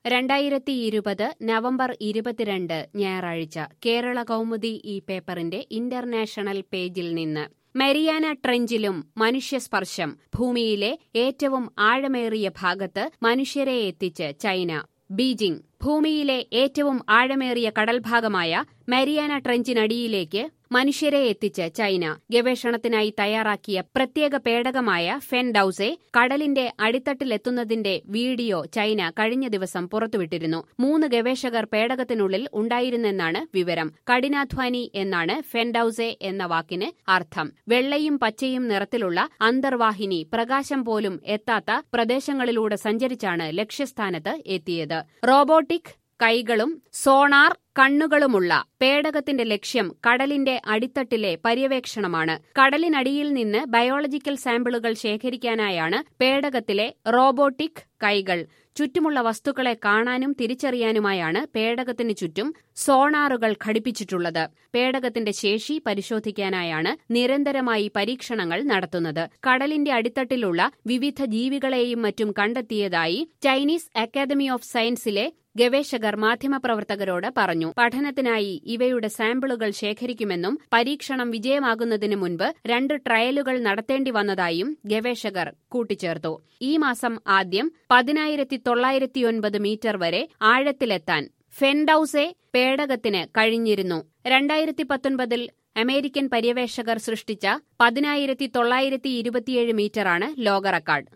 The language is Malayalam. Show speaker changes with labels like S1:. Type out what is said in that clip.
S1: രണ്ടായിരത്തി ഇരുപത് നവംബർ ഇരുപത്തിരണ്ട് ഞായറാഴ്ച കേരള കൗമുദി ഈ പേപ്പറിന്റെ ഇന്റർനാഷണൽ പേജിൽ നിന്ന് മരിയാന ട്രെഞ്ചിലും മനുഷ്യസ്പർശം ഭൂമിയിലെ ഏറ്റവും ആഴമേറിയ ഭാഗത്ത് മനുഷ്യരെ എത്തിച്ച് ചൈന ബീജിംഗ് ഭൂമിയിലെ ഏറ്റവും ആഴമേറിയ കടൽഭാഗമായ മരിയാന ട്രെഞ്ചിനടിയിലേക്ക് മനുഷ്യരെ എത്തിച്ച് ചൈന ഗവേഷണത്തിനായി തയ്യാറാക്കിയ പ്രത്യേക പേടകമായ ഫെൻഡൌസെ കടലിന്റെ അടിത്തട്ടിലെത്തുന്നതിന്റെ വീഡിയോ ചൈന കഴിഞ്ഞ ദിവസം പുറത്തുവിട്ടിരുന്നു മൂന്ന് ഗവേഷകർ പേടകത്തിനുള്ളിൽ ഉണ്ടായിരുന്നെന്നാണ് വിവരം കഠിനാധ്വാനി എന്നാണ് ഫെൻഡൌസെ എന്ന വാക്കിന് അർത്ഥം വെള്ളയും പച്ചയും നിറത്തിലുള്ള അന്തർവാഹിനി പ്രകാശം പോലും എത്താത്ത പ്രദേശങ്ങളിലൂടെ സഞ്ചരിച്ചാണ് ലക്ഷ്യസ്ഥാനത്ത് എത്തിയത് റോബോട്ടിക് കൈകളും സോണാർ കണ്ണുകളുമുള്ള പേടകത്തിന്റെ ലക്ഷ്യം കടലിന്റെ അടിത്തട്ടിലെ പര്യവേക്ഷണമാണ് കടലിനടിയിൽ നിന്ന് ബയോളജിക്കൽ സാമ്പിളുകൾ ശേഖരിക്കാനായാണ് പേടകത്തിലെ റോബോട്ടിക് കൈകൾ ചുറ്റുമുള്ള വസ്തുക്കളെ കാണാനും തിരിച്ചറിയാനുമായാണ് പേടകത്തിന് ചുറ്റും സോണാറുകൾ ഘടിപ്പിച്ചിട്ടുള്ളത് പേടകത്തിന്റെ ശേഷി പരിശോധിക്കാനായാണ് നിരന്തരമായി പരീക്ഷണങ്ങൾ നടത്തുന്നത് കടലിന്റെ അടിത്തട്ടിലുള്ള വിവിധ ജീവികളെയും മറ്റും കണ്ടെത്തിയതായി ചൈനീസ് അക്കാദമി ഓഫ് സയൻസിലെ ഗവേഷകർ മാധ്യമപ്രവർത്തകരോട് പറഞ്ഞു പഠനത്തിനായി ഇവയുടെ സാമ്പിളുകൾ ശേഖരിക്കുമെന്നും പരീക്ഷണം വിജയമാകുന്നതിന് മുൻപ് രണ്ട് ട്രയലുകൾ നടത്തേണ്ടി വന്നതായും ഗവേഷകർ കൂട്ടിച്ചേർത്തു ഈ മാസം ആദ്യം പതിനായിരത്തി തൊള്ളായിരത്തിയൊൻപത് മീറ്റർ വരെ ആഴത്തിലെത്താൻ ഫെൻഡൌസെ പേടകത്തിന് കഴിഞ്ഞിരുന്നു രണ്ടായിരത്തി പത്തൊൻപതിൽ അമേരിക്കൻ പര്യവേഷകർ സൃഷ്ടിച്ച പതിനായിരത്തി തൊള്ളായിരത്തി ഇരുപത്തിയേഴ് മീറ്ററാണ് ലോക റെക്കോർഡ്